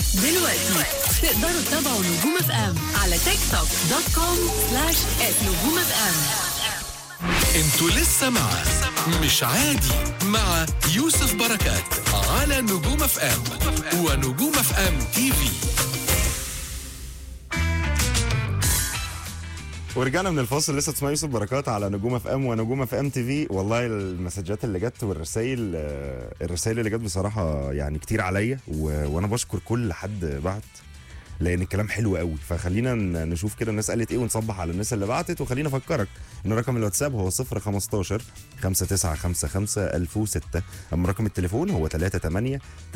دلوقتي تقدروا تتابعوا نجوم اف ام على تيك توك دوت كوم سلاش نجوم اف ام انتوا لسه مع مش عادي مع يوسف بركات على نجوم اف ام ونجوم اف ام تي في ورجعنا من الفاصل لسه تسمع يوسف بركات على نجوم اف ام ونجوم اف ام تي في والله المسجات اللي جت والرسائل آه، الرسائل اللي جت بصراحه يعني كتير عليا و... وانا بشكر كل حد بعت لان الكلام حلو قوي فخلينا ن- نشوف كده الناس قالت ايه ونصبح على الناس اللي بعتت وخلينا افكرك ان رقم الواتساب هو 015 5955 1006 اما رقم التليفون هو 38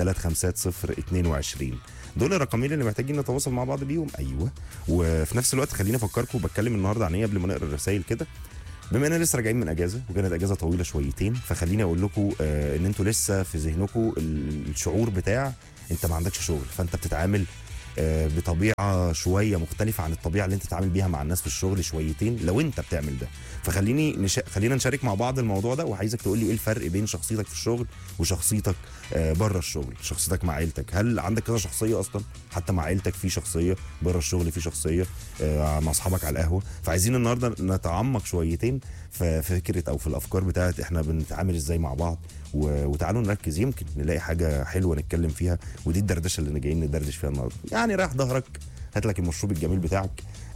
350 دول الرقمين اللي محتاجين نتواصل مع بعض بيهم ايوه وفي نفس الوقت خليني افكركم بتكلم النهارده عن ايه قبل ما نقرا الرسائل كده بما اننا لسه راجعين من اجازه وكانت اجازه طويله شويتين فخليني اقول لكم آه ان انتوا لسه في ذهنكم ال- الشعور بتاع انت ما عندكش شغل فانت بتتعامل آه، بطبيعه شويه مختلفه عن الطبيعه اللي انت بتتعامل بيها مع الناس في الشغل شويتين لو انت بتعمل ده فخليني نش... خلينا نشارك مع بعض الموضوع ده وعايزك تقول لي ايه الفرق بين شخصيتك في الشغل وشخصيتك آه، بره الشغل شخصيتك مع عيلتك هل عندك كذا شخصيه اصلا حتى مع عيلتك في شخصيه بره الشغل في شخصيه آه، مع اصحابك على القهوه فعايزين النهارده نتعمق شويتين في في فكره او في الافكار بتاعت احنا بنتعامل ازاي مع بعض و... وتعالوا نركز يمكن نلاقي حاجه حلوه نتكلم فيها ودي الدردشه اللي جايين ندردش فيها النهارده يعني رايح ظهرك هات لك المشروب الجميل بتاعك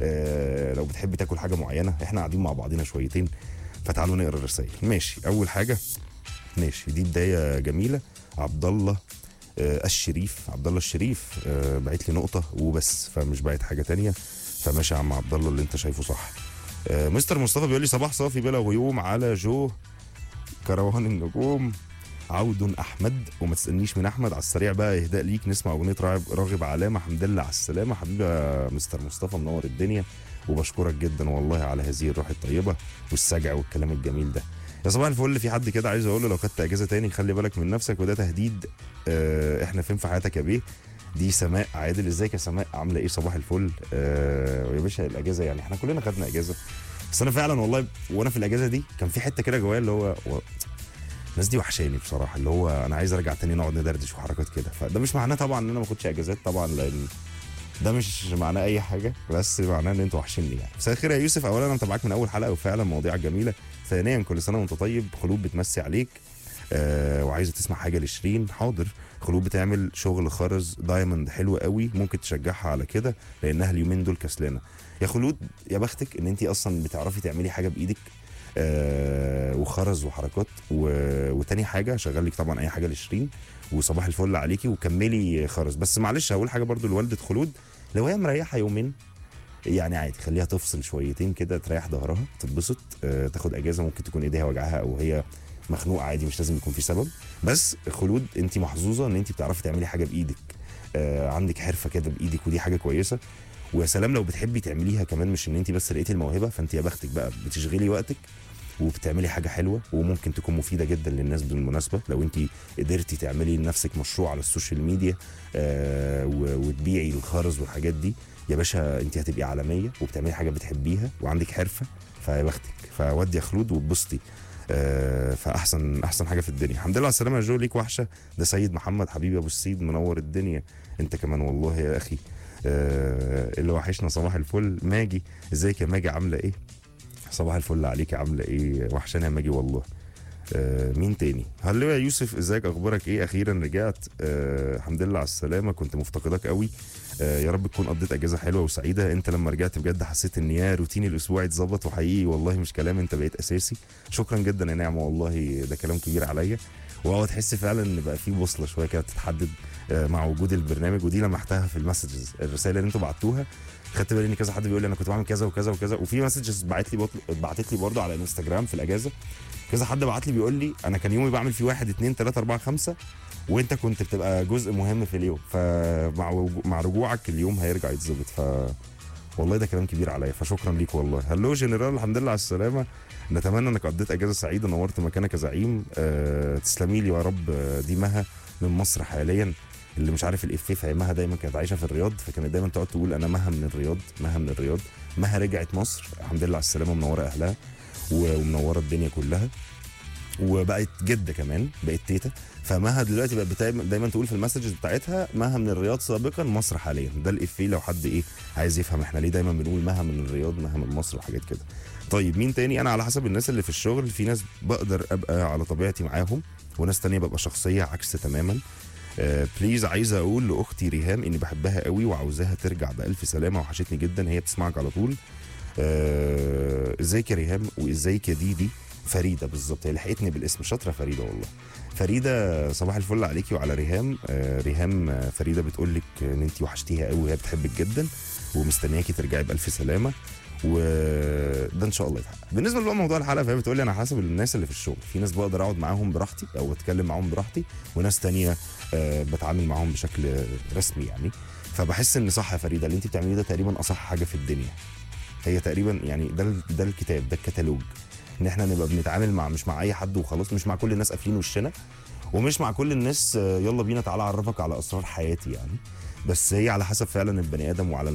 آه لو بتحب تاكل حاجه معينه احنا قاعدين مع بعضينا شويتين فتعالوا نقرا الرسائل ماشي اول حاجه ماشي دي بدايه جميله عبد الله آه الشريف عبد الله الشريف آه بعت لي نقطه وبس فمش بعت حاجه تانية فماشي يا عم عبد الله اللي انت شايفه صح آه مستر مصطفى بيقول لي صباح صافي بلا غيوم على جو كروان النجوم عود احمد وما تسالنيش من احمد على السريع بقى اهداء ليك نسمع اغنيه راغب راغب علامه حمد لله على السلامه حبيبي يا مستر مصطفى منور الدنيا وبشكرك جدا والله على هذه الروح الطيبه والسجع والكلام الجميل ده يا صباح الفل في حد كده عايز اقول له لو خدت اجازه تاني خلي بالك من نفسك وده تهديد آه احنا فين في حياتك يا بيه دي سماء عادل ازيك يا سماء عامله ايه صباح الفل آه يا باشا الاجازه يعني احنا كلنا خدنا اجازه بس انا فعلا والله وانا في الاجازه دي كان في حته كده جوايا اللي هو و- الناس دي وحشاني بصراحه اللي هو انا عايز ارجع تاني نقعد ندردش وحركات كده فده مش معناه طبعا ان انا ما اخدش اجازات طبعا لان ده مش معناه اي حاجه بس معناه ان انتوا وحشني يعني مساء الخير يا يوسف اولا انا متابعاك من اول حلقه وفعلا مواضيعك جميله ثانيا كل سنه وانت طيب خلود بتمسي عليك آه وعايزه تسمع حاجه لشيرين حاضر خلود بتعمل شغل خرز دايموند حلو قوي ممكن تشجعها على كده لانها اليومين دول كسلانه يا خلود يا بختك ان انت اصلا بتعرفي تعملي حاجه بايدك آه وخرز وحركات و... وتاني حاجه شغل لك طبعا اي حاجه لشيرين وصباح الفل عليكي وكملي خرز بس معلش هقول حاجه برضو لوالده خلود لو هي مريحه يومين يعني عادي خليها تفصل شويتين كده تريح ظهرها تتبسط آه تاخد اجازه ممكن تكون ايديها وجعها او هي مخنوقه عادي مش لازم يكون في سبب بس خلود انت محظوظه ان انت بتعرفي تعملي حاجه بايدك آه عندك حرفه كده بايدك ودي حاجه كويسه ويا سلام لو بتحبي تعمليها كمان مش ان انت بس لقيتي الموهبه فانت يا بختك بقى بتشغلي وقتك وبتعملي حاجه حلوه وممكن تكون مفيده جدا للناس بالمناسبه لو انت قدرتي تعملي لنفسك مشروع على السوشيال ميديا آه و- وتبيعي الخرز والحاجات دي يا باشا انت هتبقي عالميه وبتعملي حاجه بتحبيها وعندك حرفه فيا بختك فودي يا خلود واتبسطي آه فاحسن احسن حاجه في الدنيا الحمد لله على السلامه يا جو ليك وحشه ده سيد محمد حبيبي ابو السيد منور الدنيا انت كمان والله يا اخي آه اللي وحشنا صباح الفل ماجي ازيك يا ماجي عامله ايه صباح الفل عليك عامله ايه وحشاني يا ماجي والله آه مين تاني هلو يا يوسف ازيك اخبارك ايه اخيرا رجعت آه الحمد لله على السلامه كنت مفتقدك قوي آه يا رب تكون قضيت اجازه حلوه وسعيده انت لما رجعت بجد حسيت ان يا روتيني الاسبوعي اتظبط وحقيقي والله مش كلام انت بقيت اساسي شكرا جدا يا نعمه والله ده كلام كبير عليا وهو تحس فعلا ان بقى في بوصله شويه كده تتحدد آه، مع وجود البرنامج ودي لمحتها في المسجز الرسائل اللي انتوا بعتوها خدت بالي ان كذا حد بيقول لي انا كنت بعمل كذا وكذا وكذا وفي مسجز بعت لي بطل... بعتت لي برضه على الانستجرام في الاجازه كذا حد بعت لي بيقول لي انا كان يومي بعمل فيه واحد اتنين تلاته اربعه خمسه وانت كنت بتبقى جزء مهم في اليوم فمع وجو- مع رجوعك اليوم هيرجع يتظبط ف والله ده كلام كبير عليا فشكرا ليك والله هلو جنرال الحمد لله على السلامه نتمنى انك قضيت اجازه سعيده نورت مكانك يا زعيم أه تسلمي لي يا رب آه، دي مها من مصر حاليا اللي مش عارف الافيه فهي مها دايما كانت عايشه في الرياض فكانت دايما تقعد تقول انا مها من الرياض مها من الرياض مها رجعت مصر الحمد لله على السلامه منوره اهلها و- ومنوره الدنيا كلها وبقت جده كمان بقت تيتا فمها دلوقتي بقت بتا- دايما تقول في المسجز بتاعتها مها من الرياض سابقا مصر حاليا ده الافيه لو حد ايه عايز يفهم احنا ليه دايما بنقول مها من الرياض مها من مصر وحاجات كده طيب مين تاني انا على حسب الناس اللي في الشغل في ناس بقدر ابقى على طبيعتي معاهم وناس تانية ببقى شخصيه عكس تماما آه بليز عايزه اقول لاختي ريهام اني بحبها قوي وعاوزاها ترجع بالف سلامه وحشتني جدا هي بتسمعك على طول آه، ازيك يا ريهام وازيك يا ديدي فريده بالظبط هي لحقتني بالاسم شاطره فريده والله فريده صباح الفل عليكي وعلى ريهام آه، ريهام آه، فريده بتقول لك ان انت وحشتيها قوي وهي بتحبك جدا ومستنياكي ترجعي بالف سلامه وده ان شاء الله يتحقق بالنسبه لبقى موضوع الحلقه فهي بتقول لي انا حسب الناس اللي في الشغل في ناس بقدر اقعد معاهم براحتي او اتكلم معاهم براحتي وناس تانية آه، بتعامل معاهم بشكل رسمي يعني فبحس ان صح يا فريده اللي انت بتعمليه ده تقريبا اصح حاجه في الدنيا هي تقريبا يعني ده ال- ده الكتاب ده الكتالوج ان احنا نبقى بنتعامل مع مش مع اي حد وخلاص مش مع كل الناس قافلين وشنا ومش مع كل الناس آه، يلا بينا تعالى اعرفك على اسرار حياتي يعني بس هي على حسب فعلا البني ادم وعلى